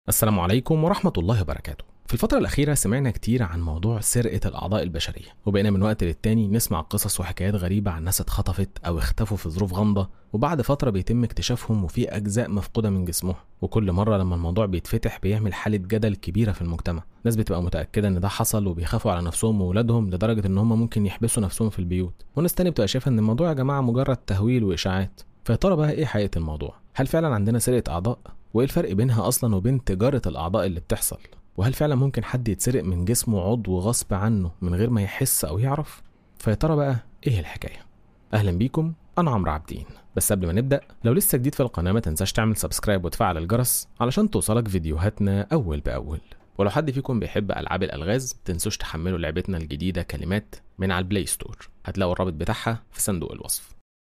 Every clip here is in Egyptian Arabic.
السلام عليكم ورحمة الله وبركاته في الفترة الأخيرة سمعنا كتير عن موضوع سرقة الأعضاء البشرية وبقينا من وقت للتاني نسمع قصص وحكايات غريبة عن ناس اتخطفت أو اختفوا في ظروف غامضة وبعد فترة بيتم اكتشافهم وفي أجزاء مفقودة من جسمهم وكل مرة لما الموضوع بيتفتح بيعمل حالة جدل كبيرة في المجتمع ناس بتبقى متأكدة إن ده حصل وبيخافوا على نفسهم وولادهم لدرجة إن هم ممكن يحبسوا نفسهم في البيوت وناس تانية بتبقى شايفة إن الموضوع يا جماعة مجرد تهويل وإشاعات فيا ترى بقى إيه حقيقة الموضوع؟ هل فعلا عندنا سرقة أعضاء؟ وايه الفرق بينها اصلا وبين تجاره الاعضاء اللي بتحصل وهل فعلا ممكن حد يتسرق من جسمه عضو غصب عنه من غير ما يحس او يعرف فيا ترى بقى ايه الحكايه اهلا بيكم انا عمرو عابدين بس قبل ما نبدا لو لسه جديد في القناه ما تنساش تعمل سبسكرايب وتفعل الجرس علشان توصلك فيديوهاتنا اول باول ولو حد فيكم بيحب العاب الالغاز تنسوش تحملوا لعبتنا الجديده كلمات من على البلاي ستور هتلاقوا الرابط بتاعها في صندوق الوصف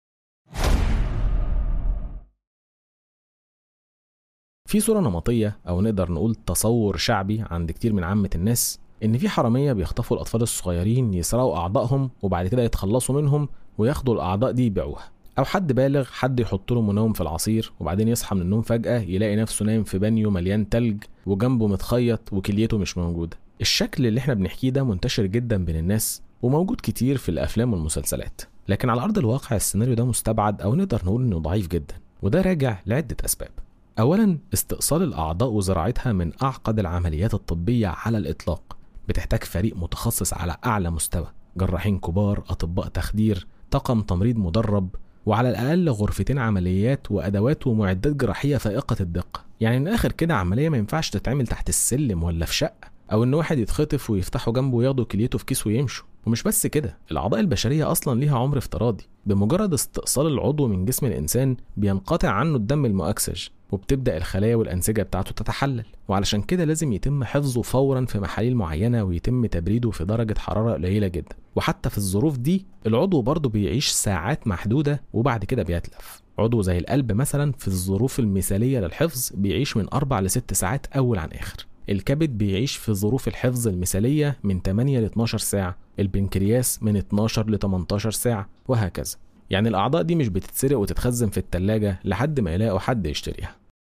في صورة نمطية أو نقدر نقول تصور شعبي عند كتير من عامة الناس إن في حرامية بيخطفوا الأطفال الصغيرين يسرقوا أعضائهم وبعد كده يتخلصوا منهم وياخدوا الأعضاء دي يبيعوها أو حد بالغ حد يحط له منوم في العصير وبعدين يصحى من النوم فجأة يلاقي نفسه نايم في بانيو مليان تلج وجنبه متخيط وكليته مش موجودة الشكل اللي احنا بنحكيه ده منتشر جدا بين الناس وموجود كتير في الأفلام والمسلسلات لكن على أرض الواقع السيناريو ده مستبعد أو نقدر نقول إنه ضعيف جدا وده راجع لعدة أسباب أولا استئصال الأعضاء وزراعتها من أعقد العمليات الطبية على الإطلاق بتحتاج فريق متخصص على أعلى مستوى جراحين كبار أطباء تخدير طاقم تمريض مدرب وعلى الأقل غرفتين عمليات وأدوات ومعدات جراحية فائقة الدقة يعني من الآخر كده عملية ما ينفعش تتعمل تحت السلم ولا في شقة أو إن واحد يتخطف ويفتحوا جنبه وياخدوا كليته في كيس ويمشوا ومش بس كده الأعضاء البشرية أصلا ليها عمر افتراضي بمجرد استئصال العضو من جسم الإنسان بينقطع عنه الدم المؤكسج وبتبدأ الخلايا والأنسجة بتاعته تتحلل وعلشان كده لازم يتم حفظه فورا في محاليل معينة ويتم تبريده في درجة حرارة قليلة جدا وحتى في الظروف دي العضو برضه بيعيش ساعات محدودة وبعد كده بيتلف عضو زي القلب مثلا في الظروف المثالية للحفظ بيعيش من أربع لست ساعات أول عن آخر الكبد بيعيش في ظروف الحفظ المثالية من 8 ل 12 ساعة البنكرياس من 12 ل 18 ساعة وهكذا يعني الأعضاء دي مش بتتسرق وتتخزن في التلاجة لحد ما يلاقوا حد يشتريها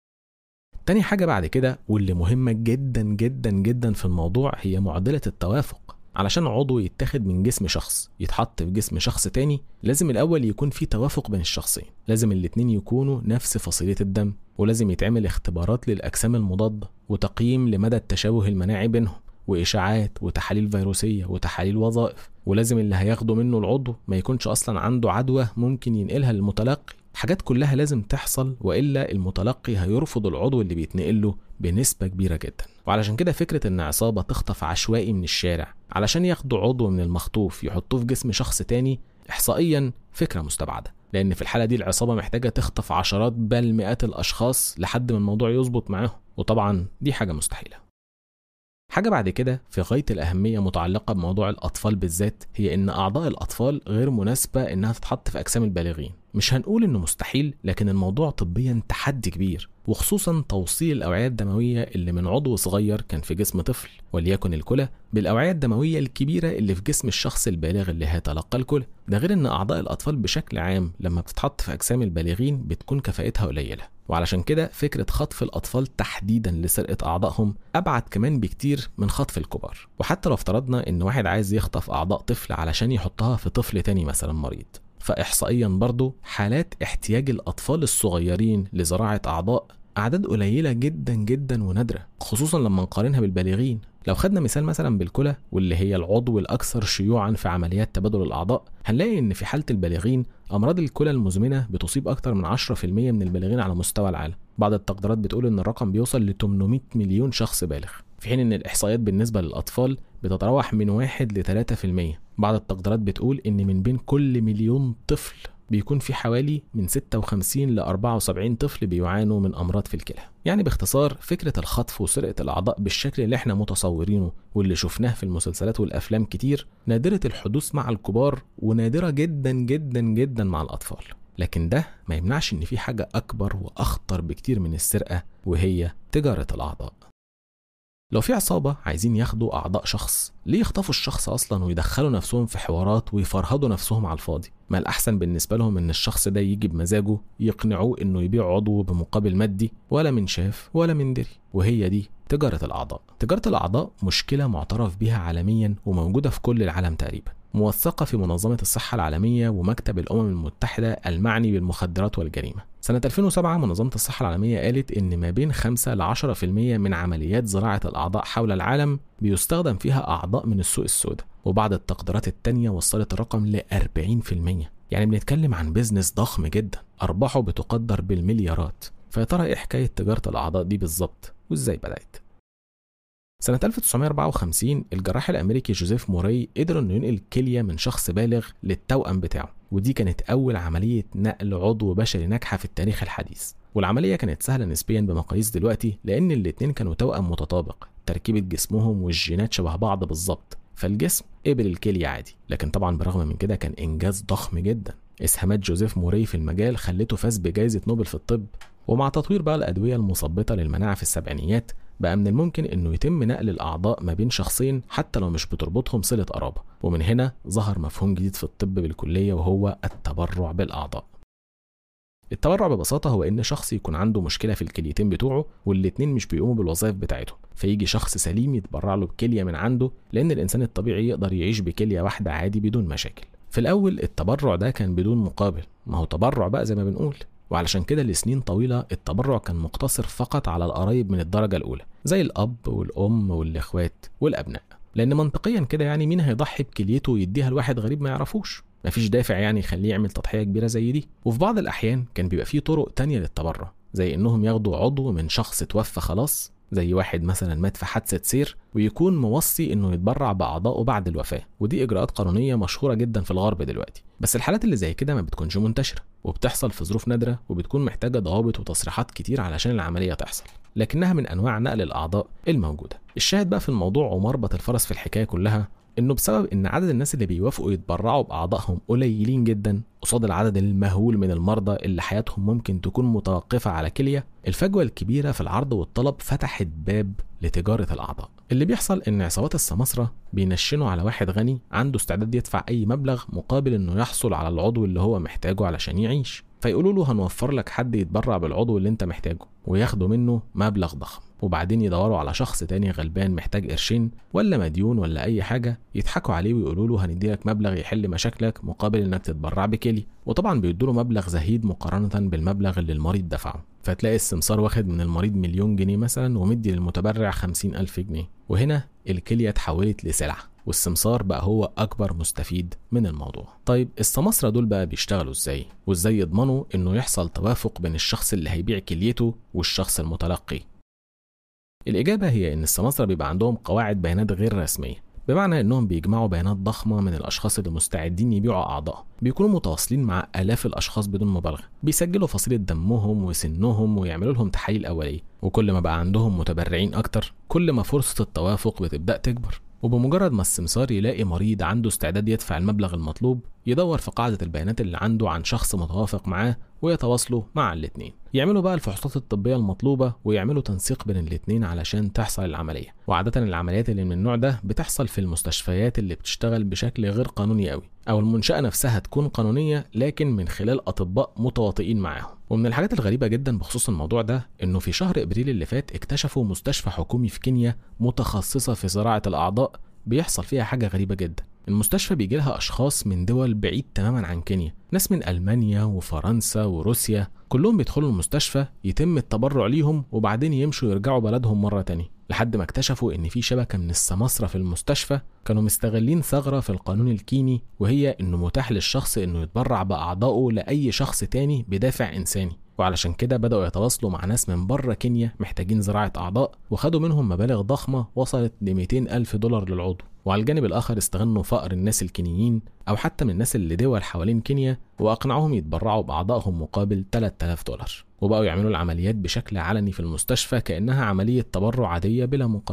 تاني حاجة بعد كده واللي مهمة جدا جدا جدا في الموضوع هي معضلة التوافق علشان عضو يتاخد من جسم شخص يتحط في جسم شخص تاني لازم الأول يكون في توافق بين الشخصين لازم الاتنين يكونوا نفس فصيلة الدم ولازم يتعمل اختبارات للأجسام المضادة وتقييم لمدى التشابه المناعي بينهم وإشاعات وتحاليل فيروسية وتحاليل وظائف ولازم اللي هياخده منه العضو ما يكونش أصلا عنده عدوى ممكن ينقلها للمتلقي حاجات كلها لازم تحصل والا المتلقي هيرفض العضو اللي بيتنقل له بنسبه كبيره جدا وعلشان كده فكره ان عصابه تخطف عشوائي من الشارع علشان ياخدوا عضو من المخطوف يحطوه في جسم شخص تاني احصائيا فكره مستبعده لان في الحاله دي العصابه محتاجه تخطف عشرات بل مئات الاشخاص لحد ما الموضوع يظبط معاهم وطبعا دي حاجه مستحيله حاجة بعد كده في غاية الأهمية متعلقة بموضوع الأطفال بالذات هي إن أعضاء الأطفال غير مناسبة إنها تتحط في أجسام البالغين مش هنقول إنه مستحيل لكن الموضوع طبيا تحدي كبير وخصوصا توصيل الأوعية الدموية اللي من عضو صغير كان في جسم طفل وليكن الكلى بالأوعية الدموية الكبيرة اللي في جسم الشخص البالغ اللي هيتلقى الكلى ده غير إن أعضاء الأطفال بشكل عام لما بتتحط في أجسام البالغين بتكون كفاءتها قليلة وعلشان كده فكرة خطف الأطفال تحديدا لسرقة أعضائهم أبعد كمان بكتير من خطف الكبار وحتى لو افترضنا إن واحد عايز يخطف أعضاء طفل علشان يحطها في طفل تاني مثلا مريض فإحصائيا برضو حالات احتياج الأطفال الصغيرين لزراعة أعضاء أعداد قليلة جدا جدا ونادرة خصوصا لما نقارنها بالبالغين لو خدنا مثال مثلا بالكلى واللي هي العضو الأكثر شيوعا في عمليات تبادل الأعضاء هنلاقي إن في حالة البالغين أمراض الكلى المزمنة بتصيب أكثر من 10% من البالغين على مستوى العالم بعض التقديرات بتقول إن الرقم بيوصل ل 800 مليون شخص بالغ في حين إن الإحصائيات بالنسبة للأطفال بتتراوح من 1 ل 3% بعض التقديرات بتقول إن من بين كل مليون طفل بيكون في حوالي من 56 ل 74 طفل بيعانوا من امراض في الكلى يعني باختصار فكره الخطف وسرقه الاعضاء بالشكل اللي احنا متصورينه واللي شفناه في المسلسلات والافلام كتير نادره الحدوث مع الكبار ونادره جدا جدا جدا مع الاطفال لكن ده ما يمنعش ان في حاجه اكبر واخطر بكتير من السرقه وهي تجاره الاعضاء لو في عصابة عايزين ياخدوا أعضاء شخص ليه يخطفوا الشخص أصلا ويدخلوا نفسهم في حوارات ويفرهدوا نفسهم على الفاضي ما الأحسن بالنسبة لهم إن الشخص ده يجي بمزاجه يقنعوه إنه يبيع عضو بمقابل مادي ولا من شاف ولا من دري وهي دي تجارة الأعضاء تجارة الأعضاء مشكلة معترف بها عالميا وموجودة في كل العالم تقريبا موثقة في منظمة الصحة العالمية ومكتب الأمم المتحدة المعني بالمخدرات والجريمة سنة 2007 منظمة الصحة العالمية قالت إن ما بين 5 ل 10% من عمليات زراعة الأعضاء حول العالم بيستخدم فيها أعضاء من السوق السوداء وبعض التقديرات التانية وصلت الرقم ل 40% يعني بنتكلم عن بيزنس ضخم جدا أرباحه بتقدر بالمليارات فيا ترى إيه حكاية تجارة الأعضاء دي بالظبط وإزاي بدأت؟ سنة 1954 الجراح الأمريكي جوزيف موري قدر إنه ينقل كلية من شخص بالغ للتوأم بتاعه ودي كانت أول عملية نقل عضو بشري ناجحة في التاريخ الحديث والعملية كانت سهلة نسبيا بمقاييس دلوقتي لأن الاتنين كانوا توأم متطابق تركيبة جسمهم والجينات شبه بعض بالظبط فالجسم قبل الكلية عادي لكن طبعا برغم من كده كان إنجاز ضخم جدا إسهامات جوزيف موري في المجال خلته فاز بجائزة نوبل في الطب ومع تطوير بقى الأدوية المثبطة للمناعة في السبعينيات بقى من الممكن انه يتم نقل الاعضاء ما بين شخصين حتى لو مش بتربطهم صله قرابه ومن هنا ظهر مفهوم جديد في الطب بالكليه وهو التبرع بالاعضاء التبرع ببساطة هو إن شخص يكون عنده مشكلة في الكليتين بتوعه والاتنين مش بيقوموا بالوظائف بتاعتهم فيجي شخص سليم يتبرع له بكلية من عنده لأن الإنسان الطبيعي يقدر يعيش بكلية واحدة عادي بدون مشاكل في الأول التبرع ده كان بدون مقابل ما هو تبرع بقى زي ما بنقول وعلشان كده لسنين طويلة التبرع كان مقتصر فقط على القرايب من الدرجة الأولى زي الأب والأم والإخوات والأبناء لأن منطقيا كده يعني مين هيضحي بكليته ويديها لواحد غريب ما يعرفوش مفيش دافع يعني يخليه يعمل تضحية كبيرة زي دي وفي بعض الأحيان كان بيبقى فيه طرق تانية للتبرع زي إنهم ياخدوا عضو من شخص توفى خلاص زي واحد مثلا مات في حادثة سير ويكون موصي انه يتبرع باعضائه بعد الوفاة ودي اجراءات قانونية مشهورة جدا في الغرب دلوقتي بس الحالات اللي زي كده ما بتكونش منتشرة وبتحصل في ظروف نادرة وبتكون محتاجة ضوابط وتصريحات كتير علشان العملية تحصل لكنها من انواع نقل الاعضاء الموجودة الشاهد بقى في الموضوع ومربط الفرس في الحكاية كلها انه بسبب ان عدد الناس اللي بيوافقوا يتبرعوا باعضائهم قليلين جدا قصاد العدد المهول من المرضى اللي حياتهم ممكن تكون متوقفه على كليه الفجوه الكبيره في العرض والطلب فتحت باب لتجاره الاعضاء اللي بيحصل ان عصابات السماسره بينشنوا على واحد غني عنده استعداد يدفع اي مبلغ مقابل انه يحصل على العضو اللي هو محتاجه علشان يعيش فيقولوا له هنوفر لك حد يتبرع بالعضو اللي انت محتاجه وياخدوا منه مبلغ ضخم وبعدين يدوروا على شخص تاني غلبان محتاج قرشين ولا مديون ولا اي حاجه يضحكوا عليه ويقولوا له هنديلك مبلغ يحل مشاكلك مقابل انك تتبرع بكلي وطبعا بيدوا له مبلغ زهيد مقارنه بالمبلغ اللي المريض دفعه فتلاقي السمسار واخد من المريض مليون جنيه مثلا ومدي للمتبرع خمسين ألف جنيه وهنا الكلية اتحولت لسلعة والسمسار بقى هو أكبر مستفيد من الموضوع طيب السماسرة دول بقى بيشتغلوا إزاي وإزاي يضمنوا إنه يحصل توافق بين الشخص اللي هيبيع كليته والشخص المتلقي الإجابة هي إن السماسرة بيبقى عندهم قواعد بيانات غير رسمية بمعنى انهم بيجمعوا بيانات ضخمه من الاشخاص اللي مستعدين يبيعوا اعضاء بيكونوا متواصلين مع الاف الاشخاص بدون مبالغه بيسجلوا فصيله دمهم وسنهم ويعملوا لهم تحاليل اوليه وكل ما بقى عندهم متبرعين اكتر كل ما فرصه التوافق بتبدا تكبر وبمجرد ما السمسار يلاقي مريض عنده استعداد يدفع المبلغ المطلوب يدور في قاعدة البيانات اللي عنده عن شخص متوافق معاه ويتواصلوا مع الاتنين يعملوا بقى الفحوصات الطبية المطلوبة ويعملوا تنسيق بين الاتنين علشان تحصل العملية وعادة العمليات اللي من النوع ده بتحصل في المستشفيات اللي بتشتغل بشكل غير قانوني قوي أو المنشأة نفسها تكون قانونية لكن من خلال أطباء متواطئين معاهم ومن الحاجات الغريبة جدا بخصوص الموضوع ده إنه في شهر إبريل اللي فات اكتشفوا مستشفى حكومي في كينيا متخصصة في زراعة الأعضاء بيحصل فيها حاجة غريبة جدا المستشفى بيجي لها أشخاص من دول بعيد تماما عن كينيا ناس من ألمانيا وفرنسا وروسيا كلهم بيدخلوا المستشفى يتم التبرع ليهم وبعدين يمشوا يرجعوا بلدهم مرة تانية لحد ما اكتشفوا ان في شبكة من السماسرة في المستشفى كانوا مستغلين ثغرة في القانون الكيني وهي انه متاح للشخص انه يتبرع بأعضائه لأي شخص تاني بدافع إنساني وعلشان كده بدأوا يتواصلوا مع ناس من بره كينيا محتاجين زراعة أعضاء وخدوا منهم مبالغ ضخمة وصلت ل 200 ألف دولار للعضو وعلى الجانب الآخر استغنوا فقر الناس الكينيين أو حتى من الناس اللي دول حوالين كينيا وأقنعوهم يتبرعوا بأعضائهم مقابل 3000 دولار وبقوا يعملوا العمليات بشكل علني في المستشفى كأنها عملية تبرع عادية بلا مقابل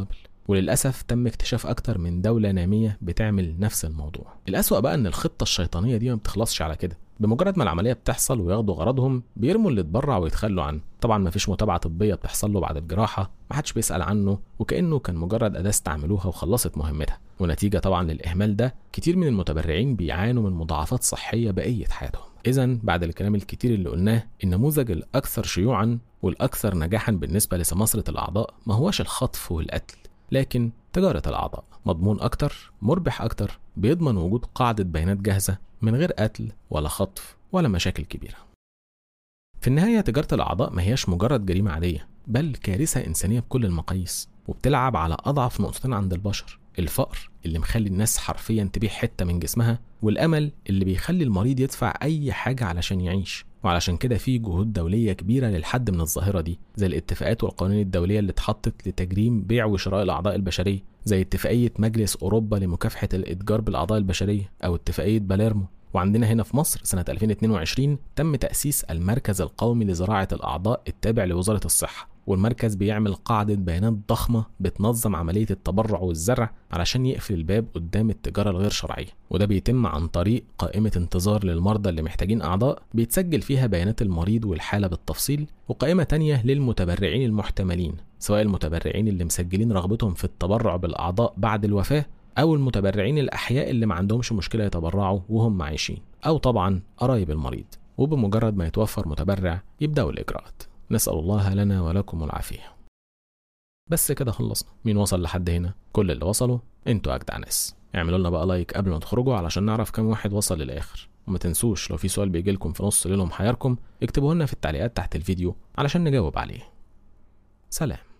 وللأسف تم اكتشاف أكتر من دولة نامية بتعمل نفس الموضوع الأسوأ بقى إن الخطة الشيطانية دي ما بتخلصش على كده بمجرد ما العملية بتحصل وياخدوا غرضهم بيرموا اللي اتبرع ويتخلوا عنه طبعا مفيش متابعة طبية بتحصل له بعد الجراحة محدش بيسأل عنه وكأنه كان مجرد أداة استعملوها وخلصت مهمتها ونتيجة طبعا للإهمال ده كتير من المتبرعين بيعانوا من مضاعفات صحية بقية حياتهم إذا بعد الكلام الكتير اللي قلناه النموذج الأكثر شيوعا والأكثر نجاحا بالنسبة لسماسرة الأعضاء ما هوش الخطف والقتل لكن تجارة الأعضاء مضمون أكتر مربح أكتر بيضمن وجود قاعدة بيانات جاهزة من غير قتل ولا خطف ولا مشاكل كبيرة في النهاية تجارة الأعضاء ما هياش مجرد جريمة عادية بل كارثة إنسانية بكل المقاييس وبتلعب على أضعف نقطتين عند البشر الفقر اللي مخلي الناس حرفيا تبيع حتة من جسمها والأمل اللي بيخلي المريض يدفع أي حاجة علشان يعيش وعلشان كده في جهود دولية كبيرة للحد من الظاهرة دي زي الاتفاقات والقوانين الدولية اللي اتحطت لتجريم بيع وشراء الأعضاء البشرية زي اتفاقية مجلس أوروبا لمكافحة الإتجار بالأعضاء البشرية أو اتفاقية باليرمو وعندنا هنا في مصر سنة 2022 تم تأسيس المركز القومي لزراعة الأعضاء التابع لوزارة الصحة والمركز بيعمل قاعدة بيانات ضخمة بتنظم عملية التبرع والزرع علشان يقفل الباب قدام التجارة الغير شرعية وده بيتم عن طريق قائمة انتظار للمرضى اللي محتاجين أعضاء بيتسجل فيها بيانات المريض والحالة بالتفصيل وقائمة تانية للمتبرعين المحتملين سواء المتبرعين اللي مسجلين رغبتهم في التبرع بالأعضاء بعد الوفاة أو المتبرعين الأحياء اللي ما عندهمش مشكلة يتبرعوا وهم عايشين أو طبعا قرايب المريض وبمجرد ما يتوفر متبرع يبدأوا الإجراءات نسأل الله لنا ولكم العافية بس كده خلصنا مين وصل لحد هنا كل اللي وصلوا انتوا أجدع ناس اعملوا لنا بقى لايك قبل ما تخرجوا علشان نعرف كم واحد وصل للآخر وما تنسوش لو في سؤال بيجيلكم في نص ليلهم حياركم اكتبوه لنا في التعليقات تحت الفيديو علشان نجاوب عليه سلام